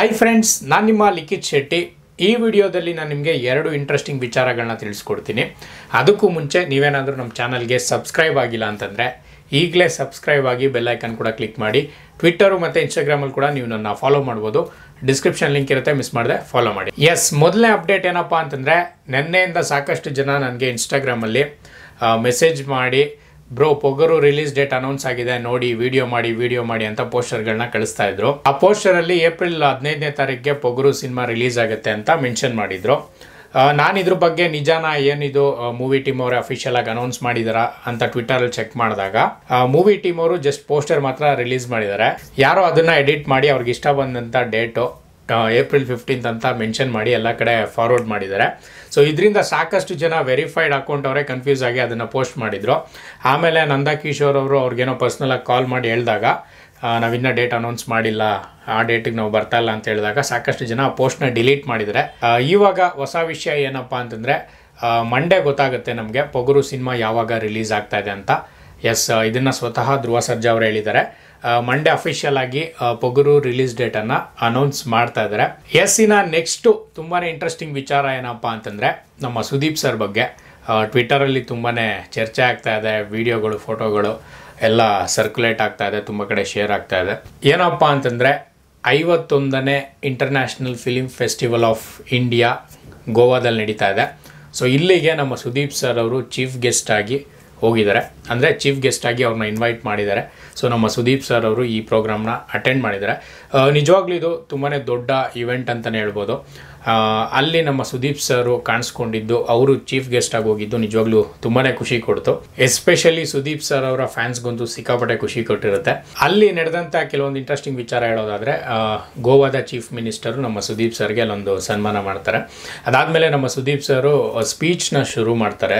hi friends ನಾನು ನಿಮ್ಮ ಲಿಖಿತ್ ಶೆಟ್ಟಿ ಈ ವಿಡಿಯೋದಲ್ಲಿ ನಾನು ನಿಮಗೆ ಎರಡು ಇಂಟ್ರೆಸ್ಟಿಂಗ್ ವಿಚಾರಗಳನ್ನ ತಿಳಿಸ್ಕೊಡ್ತೀನಿ ಅದಕ್ಕೂ ಮುಂಚೆ ನೀವೇನಾದರೂ ನಮ್ಮ ಚಾನಲ್ಗೆ ಸಬ್ಸ್ಕ್ರೈಬ್ ಆಗಿಲ್ಲ ಅಂತಂದರೆ ಈಗಲೇ ಸಬ್ಸ್ಕ್ರೈಬ್ ಆಗಿ ಬೆಲ್ಲೈಕನ್ ಕೂಡ ಕ್ಲಿಕ್ ಮಾಡಿ ಟ್ವಿಟ್ಟರು ಮತ್ತು ಇನ್ಸ್ಟಾಗ್ರಾಮಲ್ಲಿ ಕೂಡ ನೀವು ನನ್ನ ಫಾಲೋ ಮಾಡ್ಬೋದು ಡಿಸ್ಕ್ರಿಪ್ಷನ್ ಲಿಂಕ್ ಇರುತ್ತೆ ಮಿಸ್ ಮಾಡದೆ ಫಾಲೋ ಮಾಡಿ ಎಸ್ ಮೊದಲನೇ ಅಪ್ಡೇಟ್ ಏನಪ್ಪ ಅಂತಂದರೆ ನಿನ್ನೆಯಿಂದ ಸಾಕಷ್ಟು ಜನ ನನಗೆ ಇನ್ಸ್ಟಾಗ್ರಾಮಲ್ಲಿ ಮೆಸೇಜ್ ಮಾಡಿ bro Pogaru release date announce ಆಗಿದೆ ನೋಡಿ ವಿಡಿಯೋ ಮಾಡಿ ವಿಡಿಯೋ ಮಾಡಿ ಅಂತ ಪೋಸ್ಟರ್ಗಳನ್ನ ಕಳಿಸ್ತಾ ಇದ್ರು ಆ ಪೋಸ್ಟರ್ ಅಲ್ಲಿ ಏಪ್ರಿಲ್ ಹದಿನೈದನೇ ತಾರೀಕಿಗೆ ಪೊಗರು ಸಿನಿಮಾ ರಿಲೀಸ್ ಆಗುತ್ತೆ ಅಂತ ಮೆನ್ಷನ್ ಮಾಡಿದ್ರು ಆ, ನಾನು ಇದ್ರ ಬಗ್ಗೆ ನಿಜಾನ ಏನಿದು ಮೂವಿ ಟೀಮ್ ಅವರೇ ಅಫಿಷಿಯಲ್ ಆಗಿ ಅನೌನ್ಸ್ ಮಾಡಿದಾರಾ ಅಂತ ಟ್ವಿಟರ್ ಅಲ್ಲಿ ಚೆಕ್ ಮಾಡಿದಾಗ ಮೂವಿ ಟೀಮ್ ಅವರು ಜಸ್ಟ್ ಪೋಸ್ಟರ್ ಮಾತ್ರ ರಿಲೀಸ್ ಮಾಡಿದ್ದಾರೆ ಯಾರೋ ಅದನ್ನ ಎಡಿಟ್ ಮಾಡಿ ಅವ್ರಿಗೆ ಇಷ್ಟ ಬಂದಂತ ಡೇಟು ಏಪ್ರಿಲ್ ಫಿಫ್ಟೀನ್ತ್ ಅಂತ ಮೆನ್ಷನ್ ಮಾಡಿ ಎಲ್ಲ ಕಡೆ ಫಾರ್ವರ್ಡ್ ಮಾಡಿದ್ದಾರೆ ಸೊ ಇದರಿಂದ ಸಾಕಷ್ಟು ಜನ ವೆರಿಫೈಡ್ ಅಕೌಂಟ್ ಅವರೇ ಕನ್ಫ್ಯೂಸ್ ಆಗಿ ಅದನ್ನು ಪೋಸ್ಟ್ ಮಾಡಿದ್ರು ಆಮೇಲೆ ನಂದಾ ಕಿಶೋರ್ ಅವರು ಅವ್ರಿಗೇನೋ ಪರ್ಸ್ನಲಾಗಿ ಕಾಲ್ ಮಾಡಿ ಹೇಳಿದಾಗ ನಾವಿನ್ನ ಡೇಟ್ ಅನೌನ್ಸ್ ಮಾಡಿಲ್ಲ ಆ ಡೇಟಿಗೆ ನಾವು ಬರ್ತಾ ಇಲ್ಲ ಅಂತ ಹೇಳಿದಾಗ ಸಾಕಷ್ಟು ಜನ ಆ ಪೋಸ್ಟ್ನ ಡಿಲೀಟ್ ಮಾಡಿದ್ದಾರೆ ಆ, ಇವಾಗ ಹೊಸ ವಿಷಯ ಏನಪ್ಪ ಅಂತಂದರೆ ಮಂಡೇ ಗೊತ್ತಾಗುತ್ತೆ ನಮಗೆ ಪೊಗರು ಸಿನಿಮಾ ಯಾವಾಗ ರಿಲೀಸ್ ಆಗ್ತಾ ಇದೆ ಅಂತ ಎಸ್ ಇದನ್ನು ಸ್ವತಃ ಧ್ರುವ ಸರ್ಜಾ ಅವರು ಹೇಳಿದ್ದಾರೆ ಮಂಡೇ ಅಫಿಷಿಯಲ್ ಆಗಿ ಆ, ಪೊಗರು ರಿಲೀಸ್ ಡೇಟನ್ನು ಅನೌನ್ಸ್ ಮಾಡ್ತಾ ಇದ್ದಾರೆ ಎಸ್ ಇನ್ನ ನೆಕ್ಸ್ಟು ತುಂಬಾ ಇಂಟ್ರೆಸ್ಟಿಂಗ್ ವಿಚಾರ ಏನಪ್ಪ ಅಂತಂದರೆ ನಮ್ಮ ಸುದೀಪ್ ಸರ್ ಬಗ್ಗೆ ಟ್ವಿಟ್ಟರಲ್ಲಿ ತುಂಬಾ ಚರ್ಚೆ ಆಗ್ತಾ ಇದೆ ವಿಡಿಯೋಗಳು ಫೋಟೋಗಳು ಎಲ್ಲ ಸರ್ಕ್ಯುಲೇಟ್ ಆಗ್ತಾ ಇದೆ ತುಂಬ ಕಡೆ ಶೇರ್ ಆಗ್ತಾ ಇದೆ ಏನಪ್ಪ ಅಂತಂದರೆ ಐವತ್ತೊಂದನೇ international film festival of India ಗೋವಾದಲ್ಲಿ ನಡೀತಾ ಇದೆ ಸೊ ಇಲ್ಲಿಗೆ ನಮ್ಮ ಸುದೀಪ್ ಸರ್ ಅವರು ಚೀಫ್ ಗೆಸ್ಟ್ ಆಗಿ ಹೋಗಿದ್ದಾರೆ ಅಂದರೆ ಚೀಫ್ ಗೆಸ್ಟ್ ಆಗಿ ಅವ್ರನ್ನ ಇನ್ವೈಟ್ ಮಾಡಿದ್ದಾರೆ ಸೊ ನಮ್ಮ ಸುದೀಪ್ ಸರ್ ಅವರು ಈ ಪ್ರೋಗ್ರಾಮ್ನ ಅಟೆಂಡ್ ಮಾಡಿದ್ದಾರೆ ಆ, ನಿಜವಾಗ್ಲೂ ಇದು ತುಂಬಾ ದೊಡ್ಡ ಇವೆಂಟ್ ಅಂತಲೇ ಹೇಳ್ಬೋದು ಆ, ಅಲ್ಲಿ ನಮ್ಮ ಸುದೀಪ್ ಸರು ಕಾಣಿಸ್ಕೊಂಡಿದ್ದು ಅವರು ಚೀಫ್ ಗೆಸ್ಟ್ ಆಗಿ ಹೋಗಿದ್ದು ನಿಜವಾಗ್ಲೂ ತುಂಬಾ ಖುಷಿ ಕೊಡ್ತು ಎಸ್ಪೆಷಲಿ ಸುದೀಪ್ ಸರ್ ಅವರ ಫ್ಯಾನ್ಸ್ಗಂತೂ ಸಿಕ್ಕಾಪಟ್ಟೆ ಖುಷಿ ಕೊಟ್ಟಿರುತ್ತೆ ಅಲ್ಲಿ ನಡೆದಂಥ ಕೆಲವೊಂದು ಇಂಟ್ರೆಸ್ಟಿಂಗ್ ವಿಚಾರ ಹೇಳೋದಾದರೆ ಗೋವಾದ ಚೀಫ್ ಮಿನಿಸ್ಟರು ನಮ್ಮ ಸುದೀಪ್ ಸರ್ಗೆ ಅಲ್ಲೊಂದು ಸನ್ಮಾನ ಮಾಡ್ತಾರೆ ಅದಾದಮೇಲೆ ನಮ್ಮ ಸುದೀಪ್ ಸರು ಸ್ಪೀಚ್ನ ಶುರು ಮಾಡ್ತಾರೆ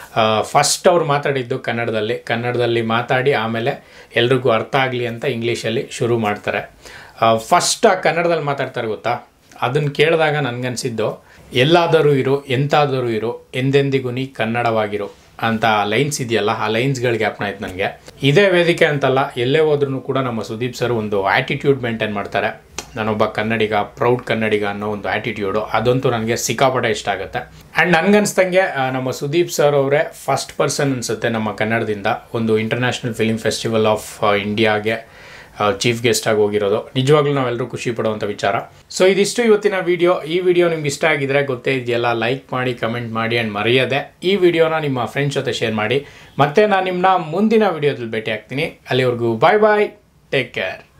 ಫಸ್ಟ್ ಅವ್ರು ಮಾತಾಡಿದ್ದು ಕನ್ನಡದಲ್ಲಿ ಕನ್ನಡದಲ್ಲಿ ಮಾತಾಡಿ ಆಮೇಲೆ ಎಲ್ರಿಗೂ ಅರ್ಥ ಆಗಲಿ ಅಂತ ಇಂಗ್ಲೀಷಲ್ಲಿ ಶುರು ಮಾಡ್ತಾರೆ ಫಸ್ಟ್ ಆ ಕನ್ನಡದಲ್ಲಿ ಮಾತಾಡ್ತಾರೆ ಗೊತ್ತಾ ಅದನ್ನು ಕೇಳಿದಾಗ ನನಗನ್ಸಿದ್ದು ಎಲ್ಲಾದರೂ ಇರು ಎಂತಾದರೂ ಇರು ಎಂದೆಂದಿಗೂ ನೀ ಕನ್ನಡವಾಗಿರು ಅಂತ ಲೈನ್ಸ್ ಇದೆಯಲ್ಲ ಆ ಲೈನ್ಸ್ಗಳು ಜ್ಞಾಪನ ಆಯ್ತು ನನಗೆ ಇದೇ ವೇದಿಕೆ ಅಂತಲ್ಲ ಎಲ್ಲೇ ಹೋದ್ರೂ ಕೂಡ ನಮ್ಮ ಸುದೀಪ್ ಸರ್ ಒಂದು ಆ್ಯಟಿಟ್ಯೂಡ್ ಮೇಂಟೈನ್ ಮಾಡ್ತಾರೆ ನಾನೊಬ್ಬ ಕನ್ನಡಿಗ ಪ್ರೌಡ್ ಕನ್ನಡಿಗ ಅನ್ನೋ ಒಂದು ಆ್ಯಟಿಟ್ಯೂಡು ಅದಂತೂ ನನಗೆ ಸಿಕ್ಕಾಪಟ್ಟೆ ಇಷ್ಟ ಆಗುತ್ತೆ ಆ್ಯಂಡ್ ನನಗನ್ಸ್ದಂಗೆ ಆ, ನಮ್ಮ ಸುದೀಪ್ ಸರ್ ಅವರೇ ಫಸ್ಟ್ ಪರ್ಸನ್ ಅನಿಸುತ್ತೆ ನಮ್ಮ ಕನ್ನಡದಿಂದ ಒಂದು ಇಂಟರ್ನ್ಯಾಷನಲ್ ಫಿಲಿಂ ಫೆಸ್ಟಿವಲ್ ಆಫ್ ಇಂಡಿಯಾಗೆ ಚೀಫ್ ಗೆಸ್ಟ್ ಆಗಿ ಹೋಗಿರೋದು ನಿಜವಾಗ್ಲೂ ನಾವೆಲ್ಲರೂ ಖುಷಿ ಪಡುವಂಥ ವಿಚಾರ ಸೊ ಇದಿಷ್ಟು ಇವತ್ತಿನ ವಿಡಿಯೋ ಈ ವಿಡಿಯೋ ನಿಮ್ಗೆ ಇಷ್ಟ ಆಗಿದ್ರೆ ಗೊತ್ತೇ ಇದೆಯಲ್ಲ ಲೈಕ್ ಮಾಡಿ ಕಮೆಂಟ್ ಮಾಡಿ ಆ್ಯಂಡ್ ಮರೆಯದೆ ಈ ವಿಡಿಯೋನ ನಿಮ್ಮ ಫ್ರೆಂಡ್ಸ್ ಜೊತೆ ಶೇರ್ ಮಾಡಿ ಮತ್ತೆ ನಾನು ನಿಮ್ಮನ್ನ ಮುಂದಿನ ವಿಡಿಯೋದಲ್ಲಿ ಭೇಟಿ ಆಗ್ತೀನಿ ಅಲ್ಲಿವರೆಗೂ ಬಾಯ್ ಬಾಯ್ ಟೇಕ್ ಕೇರ್